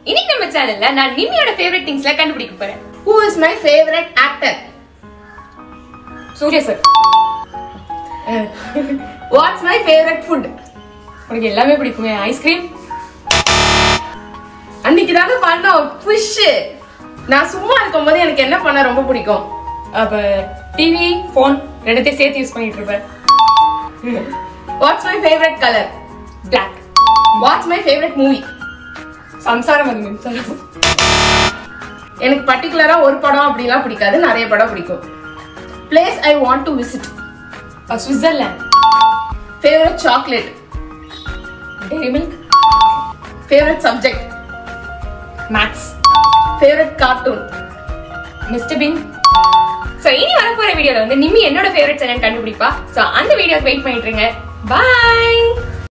இன்னைக்கு நம்ம சேனல்ல நான் நிம்மியோட ஃபேவரட் திங்ஸ்ல கண்டுபிடிக்க போறேன் who is my favourite actor Suriya sir what's my favourite food உனக்கு எல்லாமே பிடிக்குமே ஐஸ்கிரீம் அன்னைக்கு தானே பண்ணோம் புஷ் நான் சும்மா இருக்கும்போது எனக்கு என்ன பண்ண ரொம்ப பிடிக்கும் அப்ப டிவி ஃபோன் ரெண்டுத்தையும் சேர்த்து யூஸ் பண்ணிட்டு இருப்பேன் what's my favourite colour black what's my favourite movie Samsaram Adhu மின்சாரம் எனக்கு பர்டிகுலரா ஒரு படம் அப்படிலாம் பிடிக்காது நிறைய படம் பிடிக்கும் place I want to visit Switzerland favourite chocolate Dairy Milk favourite subject maths favourite cartoon Mr Bean so இனி வரப்போற வீடியோல வந்து நிம்மி என்னோட ஃபேவரட் சேனல் கண்டுபிடிப்பா சோ அந்த வீடியோக்கு வெயிட் பண்ணிட்டு இருங்க பாய்